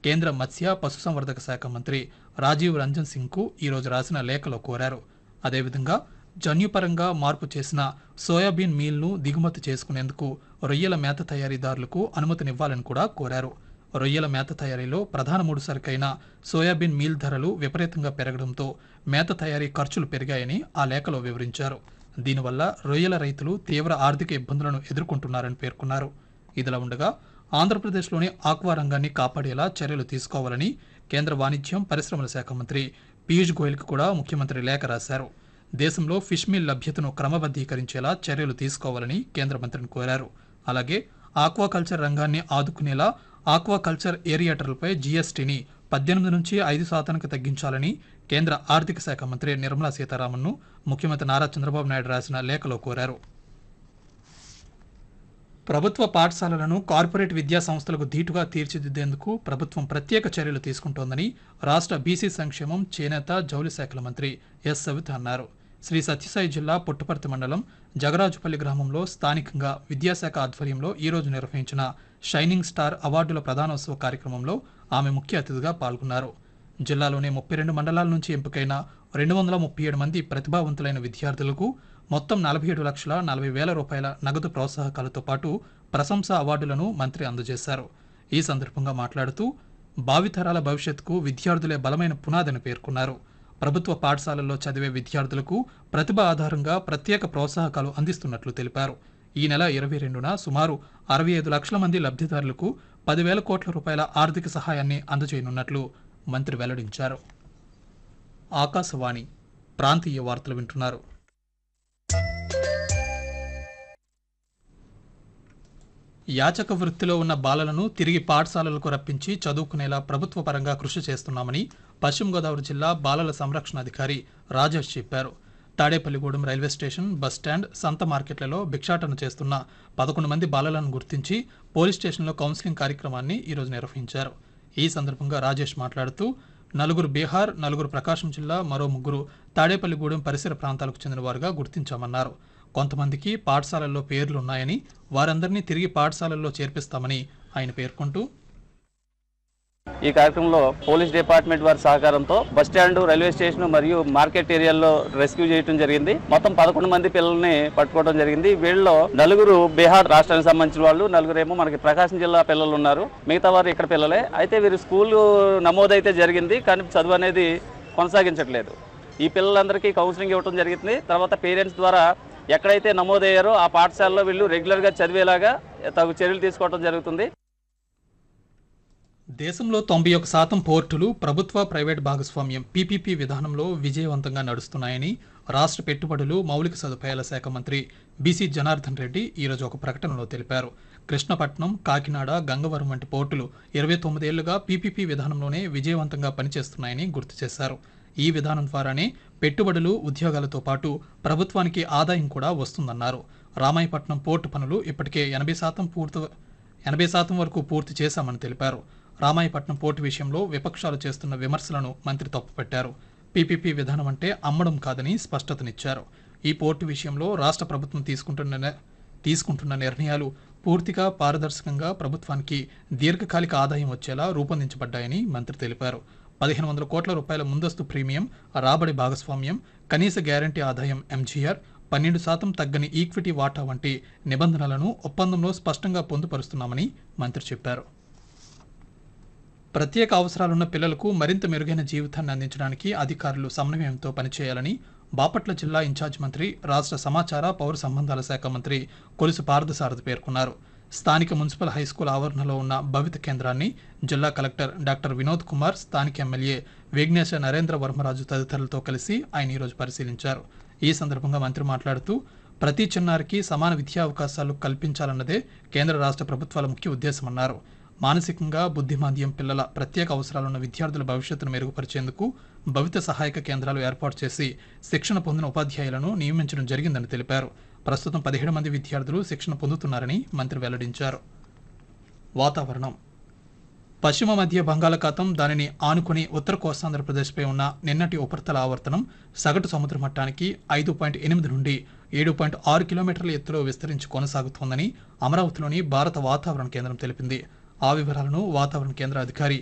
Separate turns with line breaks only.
కేంద్ర మత్స్య పశుసంవర్ధక శాఖ మంత్రి రాజీవ్ రంజన్ సింగ్కు ఈరోజు రాసిన లేఖలో కోరారు అదేవిధంగా జన్యుపరంగా మార్పు చేసిన సోయాబీన్ మీల్ను దిగుమతి చేసుకునేందుకు రొయ్యల మేత తయారీదారులకు అనుమతినివ్వాలని కూడా కోరారు రొయ్యల మేత తయారీలో ప్రధాన మూడు సరుకైన సోయాబీన్ మీల్ ధరలు విపరీతంగా పెరగడంతో మేత తయారీ ఖర్చులు పెరిగాయని ఆ లేఖలో వివరించారు దీనివల్ల రొయ్యల రైతులు తీవ్ర ఆర్థిక ఇబ్బందులను ఎదుర్కొంటున్నారని పేర్కొన్నారు ఇదిలా ఉండగా ఆంధ్రప్రదేశ్లోని ఆక్వా రంగాన్ని కాపాడేలా చర్యలు తీసుకోవాలని కేంద్ర వాణిజ్యం పరిశ్రమల శాఖ మంత్రి పీయూష్ గోయల్కి కూడా ముఖ్యమంత్రి లేఖ రాశారు దేశంలో ఫిష్ మీల్ లభ్యతను క్రమబద్ధీకరించేలా చర్యలు తీసుకోవాలని కేంద్ర మంత్రిని కోరారు అలాగే ఆక్వాకల్చర్ రంగాన్ని ఆదుకునేలా ఆక్వాకల్చర్ ఏరియేటర్లపై జీఎస్టీని పద్దెనిమిది నుంచి ఐదు శాతానికి తగ్గించాలని కేంద్ర ఆర్థిక శాఖ మంత్రి నిర్మలా సీతారామన్ను ముఖ్యమంత్రి నారా చంద్రబాబు నాయుడు రాసిన లేఖలో కోరారు ప్రభుత్వ పాఠశాలలను కార్పొరేట్ విద్యా సంస్థలకు ధీటుగా తీర్చిదిద్దేందుకు ప్రభుత్వం ప్రత్యేక చర్యలు తీసుకుంటోందని రాష్ట్ర బీసీ సంక్షేమం చేనేత జౌలి శాఖల మంత్రి ఎస్ సవిత అన్నారు శ్రీ సత్యసాయి జిల్లా పుట్టపర్తి మండలం జగరాజుపల్లి గ్రామంలో స్థానికంగా విద్యాశాఖ ఆధ్వర్యంలో ఈరోజు నిర్వహించిన షైనింగ్ స్టార్ అవార్డుల ప్రధానోత్సవ కార్యక్రమంలో ఆమె ముఖ్య అతిథిగా పాల్గొన్నారు జిల్లాలోని ముప్పై రెండు మండలాల నుంచి ఎంపికైన రెండు వందల ముప్పై ఏడు మంది ప్రతిభావంతులైన విద్యార్థులకు మొత్తం నలభై ఏడు లక్షల నలభై వేల రూపాయల నగదు ప్రోత్సాహకాలతో పాటు ప్రశంసా అవార్డులను మంత్రి అందజేశారు ఈ సందర్భంగా మాట్లాడుతూ భావితరాల భవిష్యత్తుకు విద్యార్థులే బలమైన పునాదని పేర్కొన్నారు ప్రభుత్వ పాఠశాలల్లో చదివే విద్యార్థులకు ప్రతిభ ఆధారంగా ప్రత్యేక ప్రోత్సాహకాలు అందిస్తున్నట్లు తెలిపారు ఈ నెల ఇరవై రెండున సుమారు అరవై ఐదు లక్షల మంది లబ్ధిదారులకు పదివేల కోట్ల రూపాయల ఆర్థిక సహాయాన్ని అందజేయనున్నట్లు మంత్రి వెల్లడించారు ఆకాశవాణి ప్రాంతీయ వార్తలు వింటున్నారు యాచక వృత్తిలో ఉన్న బాలలను తిరిగి పాఠశాలలకు రప్పించి చదువుకునేలా ప్రభుత్వ పరంగా కృషి చేస్తున్నామని పశ్చిమ గోదావరి జిల్లా బాలల సంరక్షణ అధికారి రాజేష్ చెప్పారు తాడేపల్లిగూడెం రైల్వే స్టేషన్ బస్టాండ్ సంత మార్కెట్లలో భిక్షాటన చేస్తున్న పదకొండు మంది బాలలను గుర్తించి పోలీస్ స్టేషన్లో కౌన్సిలింగ్ కార్యక్రమాన్ని ఈరోజు నిర్వహించారు ఈ సందర్భంగా రాజేష్ మాట్లాడుతూ నలుగురు బీహార్ నలుగురు ప్రకాశం జిల్లా మరో ముగ్గురు తాడేపల్లిగూడెం పరిసర ప్రాంతాలకు చెందిన వారుగా గుర్తించామన్నారు కొంతమందికి పాఠశాలల్లో పేర్లున్నాయని వారందరినీ తిరిగి పాఠశాలల్లో చేర్పిస్తామని ఆయన పేర్కొంటూ
ఈ కార్యక్రమంలో పోలీస్ డిపార్ట్మెంట్ వారి సహకారంతో బస్ స్టాండ్ రైల్వే స్టేషన్ మరియు మార్కెట్ ఏరియాల్లో రెస్క్యూ చేయడం జరిగింది మొత్తం పదకొండు మంది పిల్లల్ని పట్టుకోవడం జరిగింది వీళ్ళలో నలుగురు బీహార్ రాష్ట్రానికి సంబంధించిన వాళ్ళు నలుగురేమో మనకి ప్రకాశం జిల్లా పిల్లలు ఉన్నారు మిగతా వారు ఇక్కడ పిల్లలే అయితే వీరు స్కూల్ నమోదైతే జరిగింది కానీ చదువు అనేది కొనసాగించట్లేదు ఈ పిల్లలందరికీ కౌన్సిలింగ్ ఇవ్వడం జరిగింది తర్వాత పేరెంట్స్ ద్వారా ఎక్కడైతే నమోదయ్యారో ఆ పాఠశాలలో వీళ్ళు రెగ్యులర్గా చదివేలాగా తగు చర్యలు తీసుకోవడం జరుగుతుంది
దేశంలో తొంభై ఒక శాతం పోర్టులు ప్రభుత్వ ప్రైవేట్ భాగస్వామ్యం పీపీపీ విధానంలో విజయవంతంగా నడుస్తున్నాయని రాష్ట్ర పెట్టుబడులు మౌలిక సదుపాయాల శాఖ మంత్రి బీసీ జనార్దన్ రెడ్డి ఈరోజు ఒక ప్రకటనలో తెలిపారు కృష్ణపట్నం కాకినాడ గంగవరం వంటి పోర్టులు ఇరవై తొమ్మిదేళ్లుగా పీపీపీ విధానంలోనే విజయవంతంగా పనిచేస్తున్నాయని గుర్తు చేశారు ఈ విధానం ద్వారానే పెట్టుబడులు ఉద్యోగాలతో పాటు ప్రభుత్వానికి ఆదాయం కూడా వస్తుందన్నారు రామాయపట్నం పోర్టు పనులు ఇప్పటికే ఎనభై శాతం పూర్తి ఎనభై శాతం వరకు పూర్తి చేశామని తెలిపారు రామాయపట్నం పోర్టు విషయంలో విపక్షాలు చేస్తున్న విమర్శలను మంత్రి తప్పుపట్టారు పీపీపీ విధానం అంటే అమ్మడం కాదని స్పష్టతనిచ్చారు ఈ పోర్టు విషయంలో రాష్ట్ర ప్రభుత్వం తీసుకుంటున్న ని- తీసుకుంటున్న నిర్ణయాలు పూర్తిగా పారదర్శకంగా ప్రభుత్వానికి దీర్ఘకాలిక ఆదాయం వచ్చేలా రూపొందించబడ్డాయని మంత్రి తెలిపారు పదిహేను వందల కోట్ల రూపాయల ముందస్తు ప్రీమియం రాబడి భాగస్వామ్యం కనీస గ్యారంటీ ఆదాయం ఎంజీఆర్ పన్నెండు శాతం తగ్గని ఈక్విటీ వాటా వంటి నిబంధనలను ఒప్పందంలో స్పష్టంగా పొందుపరుస్తున్నామని మంత్రి చెప్పారు ప్రత్యేక అవసరాలున్న పిల్లలకు మరింత మెరుగైన జీవితాన్ని అందించడానికి అధికారులు సమన్వయంతో పనిచేయాలని బాపట్ల జిల్లా ఇన్ఛార్జ్ మంత్రి రాష్ట్ర సమాచార పౌర సంబంధాల శాఖ మంత్రి కొలుసు పార్థసారథి పేర్కొన్నారు స్థానిక మున్సిపల్ హైస్కూల్ ఆవరణలో ఉన్న భవిత కేంద్రాన్ని జిల్లా కలెక్టర్ డాక్టర్ వినోద్ కుమార్ స్థానిక ఎమ్మెల్యే విఘ్నేశ నరేంద్ర వర్మరాజు తదితరులతో కలిసి ఆయన ఈరోజు పరిశీలించారు ఈ సందర్భంగా మంత్రి మాట్లాడుతూ ప్రతి చిన్నారికి సమాన విద్యా అవకాశాలు కల్పించాలన్నదే కేంద్ర రాష్ట్ర ప్రభుత్వాల ముఖ్య ఉద్దేశమన్నారు మానసికంగా బుద్ధిమాంద్యం పిల్లల ప్రత్యేక అవసరాలున్న విద్యార్థుల భవిష్యత్తును మెరుగుపరిచేందుకు భవిత సహాయక కేంద్రాలు ఏర్పాటు చేసి శిక్షణ పొందిన ఉపాధ్యాయులను నియమించడం జరిగిందని తెలిపారు ప్రస్తుతం పదిహేడు మంది విద్యార్థులు శిక్షణ పొందుతున్నారని మంత్రి వెల్లడించారు వాతావరణం పశ్చిమ మధ్య బంగాళాఖాతం దానిని ఆనుకుని ఉత్తర కోస్తాంధ్రప్రదేశ్పై ఉన్న నిన్నటి ఉపరితల ఆవర్తనం సగటు సముద్ర మట్టానికి ఐదు పాయింట్ ఎనిమిది నుండి ఏడు పాయింట్ ఆరు కిలోమీటర్ల ఎత్తులో విస్తరించి కొనసాగుతోందని అమరావతిలోని భారత వాతావరణ కేంద్రం తెలిపింది ఆ వివరాలను వాతావరణ కేంద్ర అధికారి